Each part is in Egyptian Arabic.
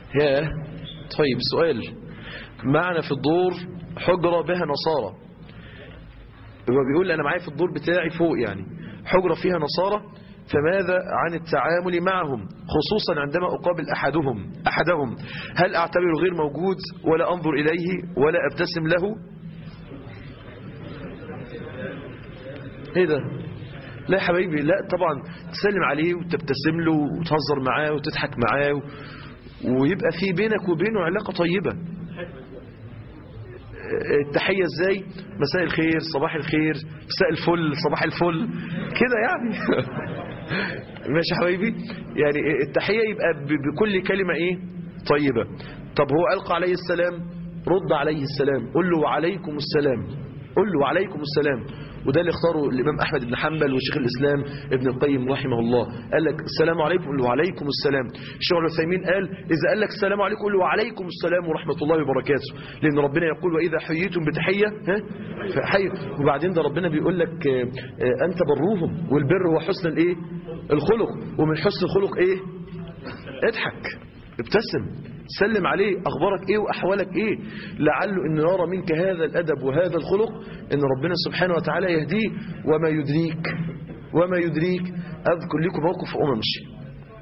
ياه طيب سؤال معنا في الدور حجرة بها نصارى هو بيقول أنا معايا في الدور بتاعي فوق يعني حجرة فيها نصارى فماذا عن التعامل معهم خصوصا عندما أقابل أحدهم أحدهم هل أعتبره غير موجود ولا أنظر إليه ولا أبتسم له إيه ده لا يا حبايبي لا طبعا تسلم عليه وتبتسم له وتهزر معاه وتضحك معاه و... ويبقى في بينك وبينه علاقة طيبة التحية ازاي مساء الخير صباح الخير مساء الفل صباح الفل كده يعني ماشي يا حبايبي يعني التحية يبقى ب- بكل كلمة ايه طيبة طب هو ألقى عليه السلام رد عليه السلام قل له وعليكم السلام قل له وعليكم السلام وده اللي اختاره الإمام أحمد بن حنبل وشيخ الإسلام ابن القيم رحمه الله قال لك السلام عليكم قل له وعليكم السلام الشيخ العثيمين قال إذا قال لك السلام عليكم قل له وعليكم السلام ورحمة الله وبركاته لأن ربنا يقول وإذا حييتم بتحية ها فحي وبعدين ده ربنا بيقول لك آه، آه، أنت بروهم والبر هو حسن الإيه الخلق ومن حسن الخلق إيه اضحك ابتسم سلم عليه أخبارك إيه وأحوالك إيه لعله أن يرى منك هذا الأدب وهذا الخلق أن ربنا سبحانه وتعالى يهديه وما يدريك وما يدريك أذكر لكم موقف أممشي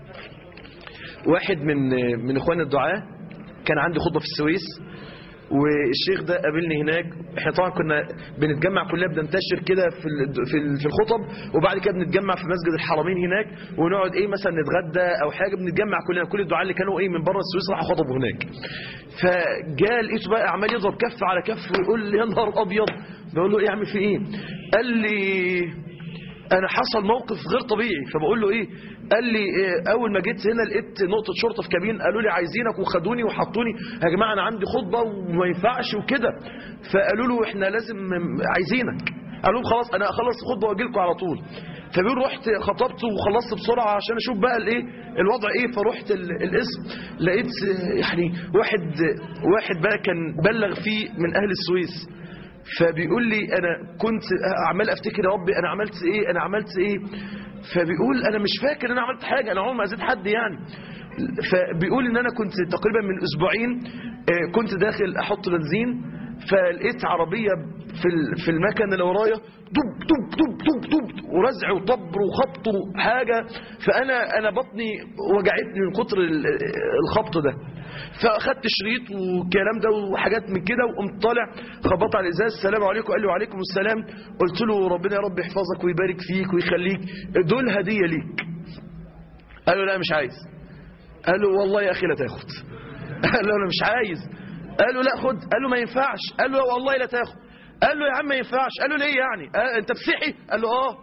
واحد من من إخوان الدعاء كان عندي خطبة في السويس والشيخ ده قابلني هناك احنا طبعا كنا بنتجمع كلنا بننتشر كده في ال- في ال- في الخطب وبعد كده بنتجمع في مسجد الحرمين هناك ونقعد ايه مثلا نتغدى او حاجه بنتجمع كلنا كل الدعاء اللي كانوا ايه من بره السويس راحوا خطبوا هناك فجاء لقيته بقى عمال يضرب كف على كف ويقول لي يا نهار ابيض بقول له ايه اعمل في ايه قال لي انا حصل موقف غير طبيعي فبقول له ايه قال لي إيه اول ما جيت هنا لقيت نقطه شرطه في كابين قالوا لي عايزينك وخدوني وحطوني يا جماعه انا عندي خطبه وما ينفعش وكده فقالوا له احنا لازم عايزينك قالوا لهم خلاص انا اخلص الخطبه واجي لكم على طول فبيقول رحت خطبت وخلصت بسرعه عشان اشوف بقى الايه الوضع ايه فرحت ال- الاسم لقيت يعني واحد واحد بقى كان بلغ فيه من اهل السويس فبيقول لي انا كنت عمال افتكر يا ربي انا عملت ايه انا عملت ايه فبيقول انا مش فاكر ان انا عملت حاجه انا عمري ما اذيت حد يعني فبيقول ان انا كنت تقريبا من اسبوعين آه، كنت داخل احط بنزين فلقيت عربيه في ال- في المكن اللي ورايا دب دب دب دب دب ورزع وطبر وخبط وحاجه فانا انا بطني وجعتني من كتر ال- الخبط ده فاخدت شريط والكلام ده وحاجات من كده وقمت طالع خبط على الازاز السلام عليكم قال له وعليكم السلام قلت له ربنا يا رب يحفظك ويبارك فيك ويخليك دول هديه ليك قال له لا مش عايز قال له والله يا اخي لا تاخد قال له انا مش عايز قال له لا خد قال له ما ينفعش قال له والله لا تاخد قال له يا عم ما ينفعش قال له ليه يعني آه انت مسيحي قال له اه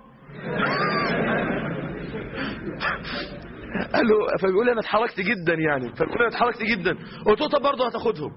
قال له فبيقول لي انا اتحركت جدا يعني فبيقول لي انا اتحركت جدا قلت له طب برضه هتاخدهم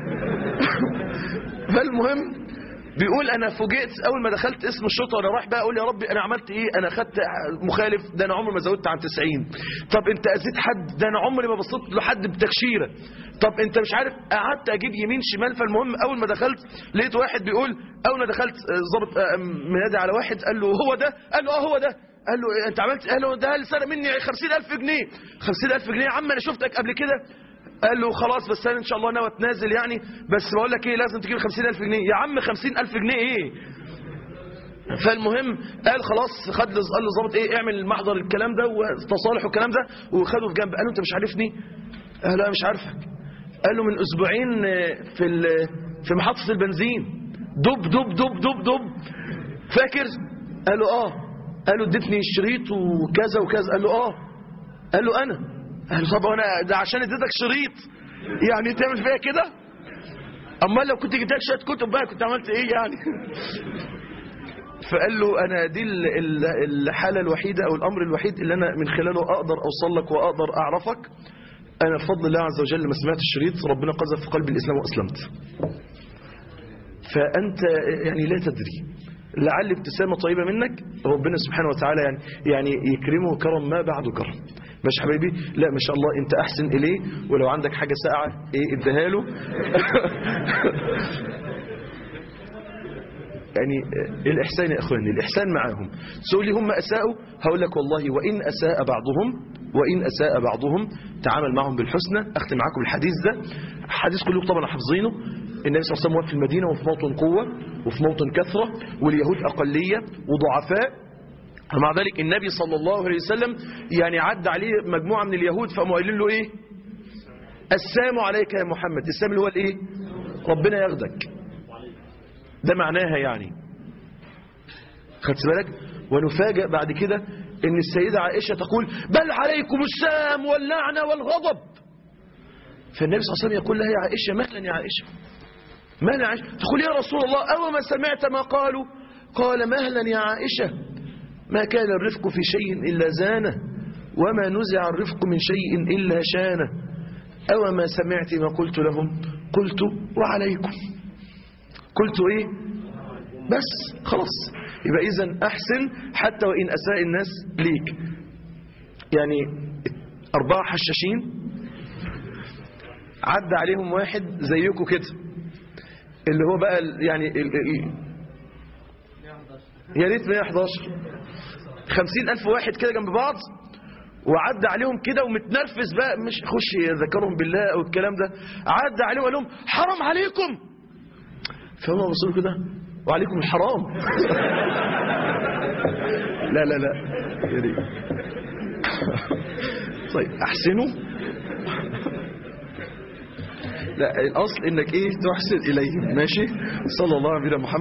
فالمهم بيقول انا فوجئت اول ما دخلت اسم الشرطه وانا رايح بقى اقول يا ربي انا عملت ايه انا اخدت مخالف ده انا عمري ما زودت عن 90 طب انت اذيت حد ده انا عمري ما بصيت لحد بتكشيره طب انت مش عارف قعدت اجيب يمين شمال فالمهم اول ما دخلت لقيت واحد بيقول اول ما دخلت آه، ظابط آه، منادي على واحد قال له هو ده قال له اه هو ده قال له إيه انت عملت قال له ده اللي سرق مني 50000 جنيه 50000 جنيه يا عم انا شفتك قبل كده قال له خلاص بس انا ان شاء الله ناوي اتنازل يعني بس بقول لك ايه لازم تجيب 50000 جنيه يا عم 50000 جنيه ايه فالمهم قال خلاص خد له قال له ظابط ايه اعمل محضر الكلام ده وتصالح والكلام ده وخده في جنب قال له انت مش عارفني قال له لا مش عارفك قال له من اسبوعين آه، في ال- في محطه البنزين دب دب دب دب دب فاكر قال له اه قال له اديتني الشريط وكذا وكذا قال له اه قال له انا قال له طب وانا ده عشان اديتك شريط يعني تعمل فيها كده امال لو كنت جبت لك شويه كتب بقى كنت عملت ايه يعني فقال له انا دي ال- ال- الحاله الوحيده او الامر الوحيد اللي انا من خلاله اقدر اوصل لك واقدر اعرفك انا بفضل الله عز وجل لما سمعت الشريط ربنا قذف في قلبي الاسلام واسلمت فانت يعني لا تدري لعل ابتسامه طيبه منك ربنا سبحانه وتعالى يعني يعني يكرمه كرم ما بعده كرم مش حبيبي لا ما شاء الله انت احسن اليه ولو عندك حاجه ساقعه ايه اديها له يعني الإحسان يا إخواني الإحسان معاهم سؤال لي هم أساءوا هقول لك والله وإن أساء بعضهم وإن أساء بعضهم تعامل معهم بالحسنى أختم معاكم الحديث ده حديث كلكم طبعا حافظينه النبي صلى الله عليه وسلم واقف في المدينة وفي موطن قوة وفي موطن كثرة واليهود أقلية وضعفاء ومع ذلك النبي صلى الله عليه وسلم يعني عد عليه مجموعة من اليهود فقاموا قايلين له إيه السلام عليك يا محمد السلام اللي هو الإيه ربنا ياخدك ده معناها يعني خدت بالك ونفاجأ بعد كده ان السيدة عائشة تقول بل عليكم السام واللعنة والغضب فالنبي صلى الله عليه وسلم يقول لها يا عائشة مهلا يا عائشة مهلا يا عائشة تقول يا رسول الله أو ما سمعت ما قالوا قال مهلا يا عائشة ما كان الرفق في شيء إلا زانه وما نزع الرفق من شيء إلا شانه أو ما سمعت ما قلت لهم قلت وعليكم قلت إيه بس خلاص يبقى إذا أحسن حتى وإن أساء الناس ليك يعني أربعة حشاشين عدى عليهم واحد زيكم كده اللي هو بقى ال- يعني ال- ال- يا ريت 111 خمسين ألف واحد كده جنب بعض وعدى عليهم كده ومتنرفز بقى مش خش يذكرهم بالله أو الكلام ده عدى عليهم وقال لهم حرام عليكم فهم بصوا كده وعليكم الحرام لا لا لا يا ريت. طيب احسنوا لا الاصل انك ايه تحسن اليهم ماشي صلى الله عليه وسلم محمد